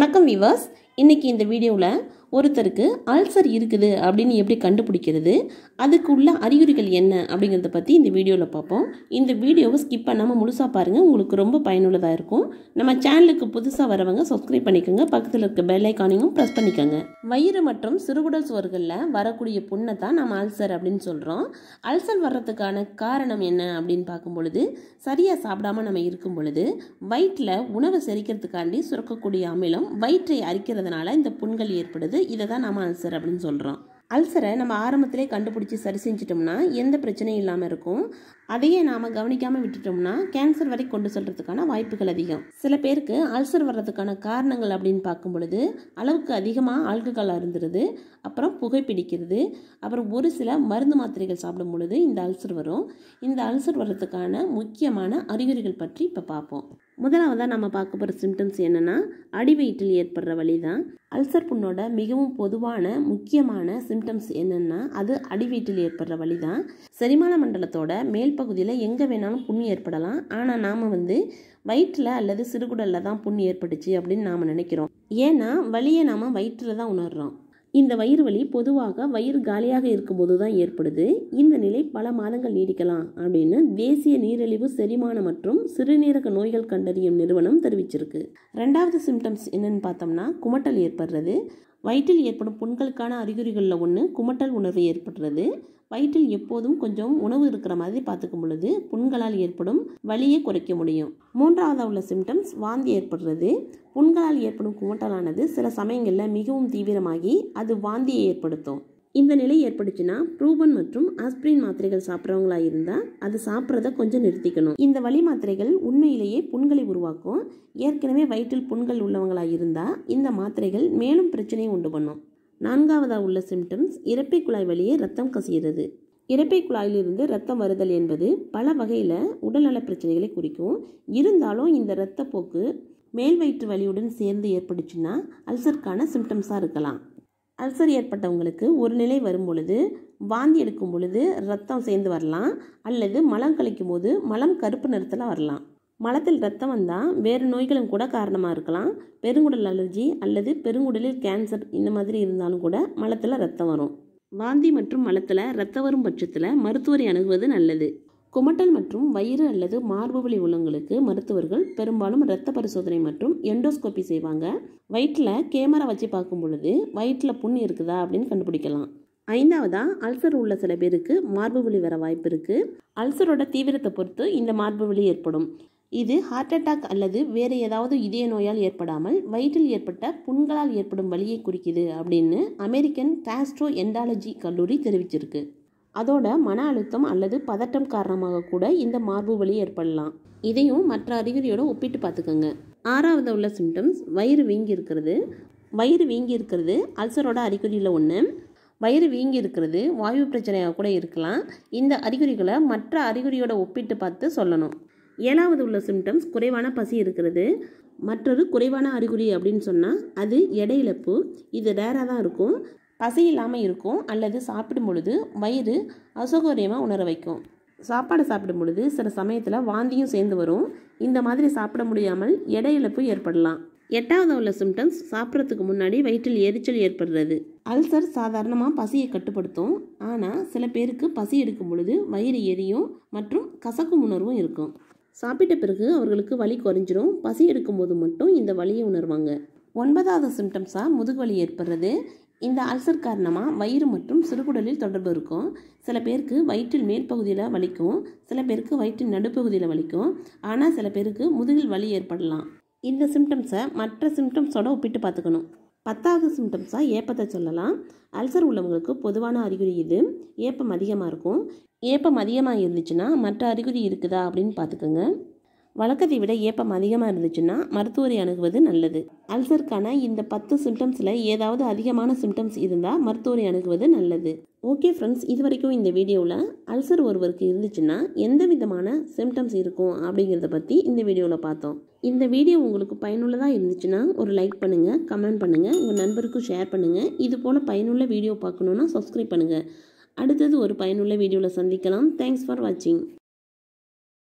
வணக்கம் விவாஸ் இன்னைக்கு இந்த வீடியோவில் ஒருத்தருக்கு அல்சர் இருக்குது அப்படின்னு எப்படி கண்டுபிடிக்கிறது அதுக்கு உள்ள அறிகுறிகள் என்ன அப்படிங்கிறத பற்றி இந்த வீடியோவில் பார்ப்போம் இந்த வீடியோவை ஸ்கிப் பண்ணாமல் முழுசாக பாருங்கள் உங்களுக்கு ரொம்ப பயனுள்ளதாக இருக்கும் நம்ம சேனலுக்கு புதுசாக வரவங்க சப்ஸ்கிரைப் பண்ணிக்கோங்க பக்கத்தில் இருக்க பெல் ஐக்கானையும் ப்ரெஸ் பண்ணிக்கோங்க வயிறு மற்றும் சிறுகுடல் சுவர்களில் வரக்கூடிய புண்ணை தான் நம்ம அல்சர் அப்படின்னு சொல்கிறோம் அல்சர் வர்றதுக்கான காரணம் என்ன அப்படின்னு பார்க்கும் பொழுது சரியாக சாப்பிடாம நம்ம இருக்கும் பொழுது வயிற்றில் உணவை செரிக்கிறதுக்காண்டி சுரக்கக்கூடிய அமிலம் வயிற்றை அரிக்கிறதுனால இந்த புண்கள் ஏற்படுது இதை தான் நம்ம அல்சர் அப்படின்னு சொல்கிறோம் அல்சரை நம்ம ஆரம்பத்திலே கண்டுபிடிச்சி சரி செஞ்சிட்டோம்னா எந்த பிரச்சனையும் இல்லாமல் இருக்கும் அதையே நாம் கவனிக்காமல் விட்டுட்டோம்னா கேன்சர் வரை கொண்டு செல்றதுக்கான வாய்ப்புகள் அதிகம் சில பேருக்கு அல்சர் வர்றதுக்கான காரணங்கள் அப்படின்னு பார்க்கும் பொழுது அளவுக்கு அதிகமாக ஆல்கஹால் அருந்துறது அப்புறம் புகைப்பிடிக்கிறது அப்புறம் ஒரு சில மருந்து மாத்திரைகள் சாப்பிடும் பொழுது இந்த அல்சர் வரும் இந்த அல்சர் வர்றதுக்கான முக்கியமான அறிகுறிகள் பற்றி இப்போ பார்ப்போம் முதலாவதாக நம்ம பார்க்க போகிற சிம்டம்ஸ் என்னென்னா அடிவயிற்றில் ஏற்படுற வலி தான் அல்சர் புண்ணோட மிகவும் பொதுவான முக்கியமான சிம்டம்ஸ் என்னென்னா அது அடிவயிற்றில் ஏற்படுற வலி தான் செரிமான மண்டலத்தோட மேல் பகுதியில் எங்கே வேணாலும் புண் ஏற்படலாம் ஆனால் நாம் வந்து வயிற்றில் அல்லது சிறுகுடலில் தான் புண் ஏற்பட்டுச்சு அப்படின்னு நாம் நினைக்கிறோம் ஏன்னா வலியை நாம் வயிற்றில் தான் உணர்றோம் இந்த வயிறு வலி பொதுவாக வயிறு காலியாக இருக்கும்போது தான் ஏற்படுது இந்த நிலை பல மாதங்கள் நீடிக்கலாம் அப்படின்னு தேசிய நீரிழிவு செரிமான மற்றும் சிறுநீரக நோய்கள் கண்டறியும் நிறுவனம் தெரிவிச்சிருக்கு ரெண்டாவது சிம்டம்ஸ் என்னன்னு பார்த்தோம்னா குமட்டல் ஏற்படுறது வயிற்றில் ஏற்படும் புண்களுக்கான அறிகுறிகளில் ஒன்று குமட்டல் உணர்வு ஏற்படுறது வயிற்றில் எப்போதும் கொஞ்சம் உணவு இருக்கிற மாதிரி பார்த்துக்கும் பொழுது புண்களால் ஏற்படும் வலியை குறைக்க முடியும் மூன்றாவதாக உள்ள சிம்டம்ஸ் வாந்தி ஏற்படுறது புண்களால் ஏற்படும் குமட்டலானது சில சமயங்களில் மிகவும் தீவிரமாகி அது வாந்தியை ஏற்படுத்தும் இந்த நிலை ஏற்பட்டுச்சுன்னா ப்ரூபன் மற்றும் ஆஸ்பிரின் மாத்திரைகள் சாப்பிட்றவங்களா இருந்தால் அது சாப்பிட்றத கொஞ்சம் நிறுத்திக்கணும் இந்த வலி மாத்திரைகள் உண்மையிலேயே புண்களை உருவாக்கும் ஏற்கனவே வயிற்றில் புண்கள் உள்ளவங்களா இருந்தால் இந்த மாத்திரைகள் மேலும் பிரச்சனையை உண்டு பண்ணும் நான்காவதாக உள்ள சிம்டம்ஸ் இறப்பை குழாய் வழியே ரத்தம் கசிகிறது இறப்பை குழாயிலிருந்து ரத்தம் வருதல் என்பது பல வகையில் உடல்நல பிரச்சனைகளை குறிக்கும் இருந்தாலும் இந்த இரத்தப்போக்கு மேல் வயிற்று வலியுடன் சேர்ந்து ஏற்பட்டுச்சுன்னா அல்சருக்கான சிம்டம்ஸாக இருக்கலாம் அல்சர் ஏற்பட்டவங்களுக்கு ஒரு நிலை வரும் பொழுது வாந்தி எடுக்கும் பொழுது ரத்தம் சேர்ந்து வரலாம் அல்லது மலம் கழிக்கும் போது மலம் கருப்பு நிறத்தில் வரலாம் மலத்தில் ரத்தம் வந்தால் வேறு நோய்களும் கூட காரணமாக இருக்கலாம் பெருங்குடல் அலர்ஜி அல்லது பெருங்குடலில் கேன்சர் இந்த மாதிரி இருந்தாலும் கூட மலத்தில் ரத்தம் வரும் வாந்தி மற்றும் மலத்தில் ரத்தம் வரும் பட்சத்தில் மருத்துவரை அணுகுவது நல்லது குமட்டல் மற்றும் வயிறு அல்லது மார்பு வலி உள்ளவங்களுக்கு மருத்துவர்கள் பெரும்பாலும் இரத்த பரிசோதனை மற்றும் எண்டோஸ்கோபி செய்வாங்க வயிற்றில் கேமரா வச்சு பார்க்கும் பொழுது வயிற்றில் புண் இருக்குதா அப்படின்னு கண்டுபிடிக்கலாம் ஐந்தாவதா அல்சர் உள்ள சில பேருக்கு மார்பு வலி வர வாய்ப்பு இருக்குது அல்சரோட தீவிரத்தை பொறுத்து இந்த மார்பு வலி ஏற்படும் இது ஹார்ட் அட்டாக் அல்லது வேறு ஏதாவது இதய நோயால் ஏற்படாமல் வயிற்றில் ஏற்பட்ட புண்களால் ஏற்படும் வலியை குறிக்குது அப்படின்னு அமெரிக்கன் காஸ்ட்ரோ எண்டாலஜி கல்லூரி தெரிவிச்சிருக்கு அதோட மன அழுத்தம் அல்லது பதட்டம் காரணமாக கூட இந்த மார்பு வலி ஏற்படலாம் இதையும் மற்ற அறிகுறியோட ஒப்பிட்டு பார்த்துக்கோங்க ஆறாவது உள்ள சிம்டம்ஸ் வயிறு வீங்கி இருக்கிறது வயிறு வீங்கி இருக்கிறது அல்சரோட அறிகுறியில் ஒன்று வயிறு வீங்கி இருக்கிறது வாயு பிரச்சனையாக கூட இருக்கலாம் இந்த அறிகுறிகளை மற்ற அறிகுறியோட ஒப்பிட்டு பார்த்து சொல்லணும் ஏழாவது உள்ள சிம்டம்ஸ் குறைவான பசி இருக்கிறது மற்றொரு குறைவான அறிகுறி அப்படின்னு சொன்னால் அது எடை இழப்பு இது ரேராக தான் இருக்கும் பசி இல்லாமல் இருக்கும் அல்லது சாப்பிடும் பொழுது வயிறு அசௌகரியமாக உணர வைக்கும் சாப்பாடு சாப்பிடும் பொழுது சில சமயத்தில் வாந்தியும் சேர்ந்து வரும் இந்த மாதிரி சாப்பிட முடியாமல் எடை இழப்பு ஏற்படலாம் எட்டாவது உள்ள சிம்டம்ஸ் சாப்பிட்றதுக்கு முன்னாடி வயிற்றில் எரிச்சல் ஏற்படுறது அல்சர் சாதாரணமாக பசியை கட்டுப்படுத்தும் ஆனால் சில பேருக்கு பசி எடுக்கும் பொழுது வயிறு எரியும் மற்றும் கசக்கும் உணர்வும் இருக்கும் சாப்பிட்ட பிறகு அவர்களுக்கு வலி குறைஞ்சிரும் பசி எடுக்கும்போது மட்டும் இந்த வலியை உணர்வாங்க ஒன்பதாவது சிம்டம்ஸாக முதுகுவலி ஏற்படுறது இந்த அல்சர் காரணமாக வயிறு மற்றும் சிறுகுடலில் தொடர்பு இருக்கும் சில பேருக்கு வயிற்றில் மேற்பகுதியில் வலிக்கும் சில பேருக்கு வயிற்றின் நடுப்பகுதியில் வலிக்கும் ஆனால் சில பேருக்கு முதுகில் வலி ஏற்படலாம் இந்த சிம்டம்ஸை மற்ற சிம்டம்ஸோட ஒப்பிட்டு பார்த்துக்கணும் பத்தாவது சிம்டம்ஸாக ஏப்பத்தை சொல்லலாம் அல்சர் உள்ளவங்களுக்கு பொதுவான அறிகுறி இது ஏப்பம் அதிகமாக இருக்கும் ஏப்பம் அதிகமாக இருந்துச்சுன்னா மற்ற அறிகுறி இருக்குதா அப்படின்னு பார்த்துக்கோங்க வழக்கத்தை விட ஏப்பம் அதிகமாக இருந்துச்சுன்னா மருத்துவரை அணுகுவது நல்லது அல்சருக்கான இந்த பத்து சிம்டம்ஸில் ஏதாவது அதிகமான சிம்டம்ஸ் இருந்தால் மருத்துவரை அணுகுவது நல்லது ஓகே ஃப்ரெண்ட்ஸ் இது வரைக்கும் இந்த வீடியோவில் அல்சர் ஒருவருக்கு இருந்துச்சுன்னா எந்த விதமான சிம்டம்ஸ் இருக்கும் அப்படிங்கிறத பற்றி இந்த வீடியோவில் பார்த்தோம் இந்த வீடியோ உங்களுக்கு பயனுள்ளதாக இருந்துச்சுன்னா ஒரு லைக் பண்ணுங்கள் கமெண்ட் பண்ணுங்கள் உங்கள் நண்பருக்கும் ஷேர் பண்ணுங்கள் இது போல் பயனுள்ள வீடியோ பார்க்கணுன்னா சப்ஸ்கிரைப் பண்ணுங்கள் அடுத்தது ஒரு பயனுள்ள வீடியோவில் சந்திக்கலாம் தேங்க்ஸ் ஃபார் வாட்சிங்